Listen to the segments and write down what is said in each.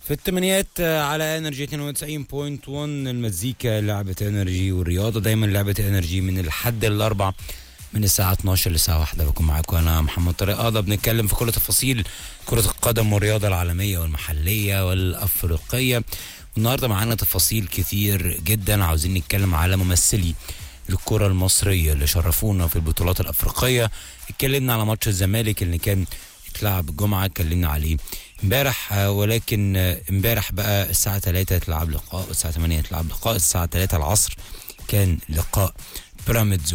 في الثمانيات على انرجي 92.1 المزيكا لعبة انرجي والرياضة دايما لعبة انرجي من الحد الاربع من الساعة 12 للساعة 1 بكون معاكم انا محمد طارق قاضي بنتكلم في كل تفاصيل كرة القدم والرياضة العالمية والمحلية والافريقية والنهارده معانا تفاصيل كتير جدا عاوزين نتكلم على ممثلي الكرة المصرية اللي شرفونا في البطولات الافريقية اتكلمنا على ماتش الزمالك اللي كان اتلعب الجمعة اتكلمنا عليه امبارح آه، ولكن آه، امبارح بقى الساعة 3 اتلعب لقاء والساعة 8 اتلعب لقاء الساعة 3 العصر كان لقاء بيراميدز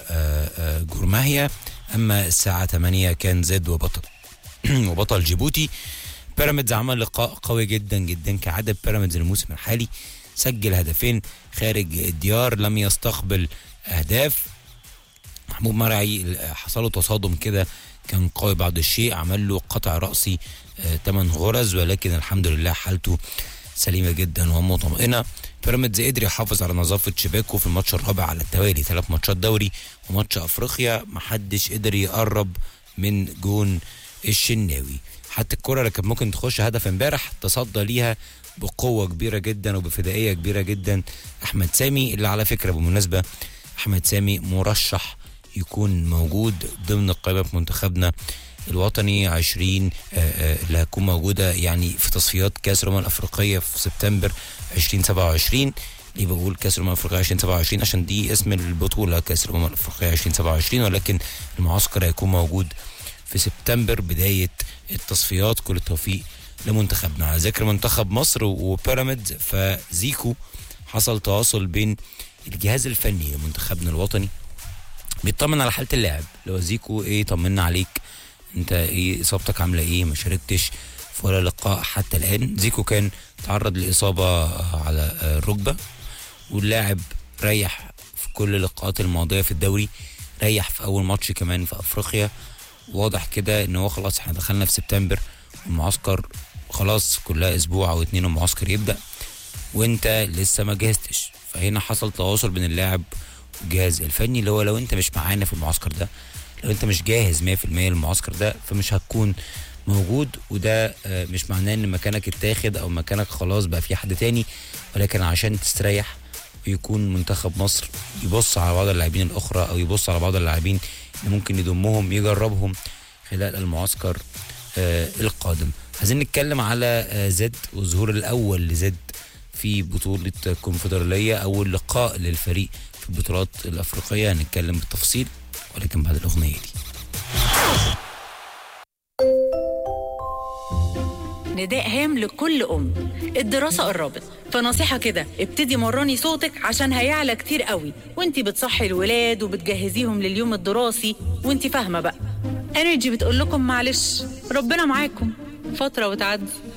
وجورماهيا اما الساعة 8 كان زد وبطل وبطل جيبوتي بيراميدز عمل لقاء قوي جدا جدا كعادة بيراميدز الموسم الحالي سجل هدفين خارج الديار لم يستقبل اهداف محمود مرعي حصل له تصادم كده كان قوي بعض الشيء عمل له قطع رأسي 8 غرز ولكن الحمد لله حالته سليمة جدا ومطمئنة بيراميدز قدر يحافظ على نظافة شباكه في الماتش الرابع على التوالي ثلاث ماتشات دوري وماتش افريقيا محدش قدر يقرب من جون الشناوي حتى الكرة اللي كانت ممكن تخش هدف امبارح تصدى ليها بقوة كبيرة جدا وبفدائية كبيرة جدا أحمد سامي اللي على فكرة بالمناسبة أحمد سامي مرشح يكون موجود ضمن قائمة منتخبنا الوطني 20 آه، آه، اللي هتكون موجودة يعني في تصفيات كأس الأمم الأفريقية في سبتمبر 2027 ليه بقول كأس الأمم الأفريقية 2027 عشان دي اسم البطولة كأس الأمم الأفريقية 2027 ولكن المعسكر هيكون موجود في سبتمبر بداية التصفيات كل التوفيق لمنتخبنا على ذكر منتخب مصر وبيراميدز فزيكو حصل تواصل بين الجهاز الفني لمنتخبنا الوطني بيطمن على حاله اللاعب اللي هو زيكو ايه طمنا عليك انت ايه اصابتك عامله ايه ما شاركتش في ولا لقاء حتى الان زيكو كان تعرض لاصابه على الركبه واللاعب ريح في كل اللقاءات الماضيه في الدوري ريح في اول ماتش كمان في افريقيا واضح كده ان هو خلاص احنا دخلنا في سبتمبر المعسكر خلاص كلها اسبوع او اتنين المعسكر يبدا وانت لسه ما جهزتش فهنا حصل تواصل بين اللاعب والجهاز الفني اللي هو لو انت مش معانا في المعسكر ده لو انت مش جاهز 100% للمعسكر ده فمش هتكون موجود وده آه، مش معناه ان مكانك اتاخد او مكانك خلاص بقى في حد تاني ولكن عشان تستريح ويكون منتخب مصر يبص على بعض اللاعبين الاخرى او يبص على بعض اللاعبين اللي ممكن يضمهم يجربهم خلال المعسكر آه، القادم عايزين نتكلم على آه، زد والظهور الاول لزد في بطولة الكونفدرالية أول لقاء للفريق في البطولات الأفريقية هنتكلم بالتفصيل ولكن بعد الأغنية دي نداء هام لكل أم الدراسة قربت فنصيحة كده ابتدي مرني صوتك عشان هيعلى كتير قوي وانتي بتصحي الولاد وبتجهزيهم لليوم الدراسي وانتي فاهمة بقى انرجي بتقول لكم معلش ربنا معاكم فترة وتعدي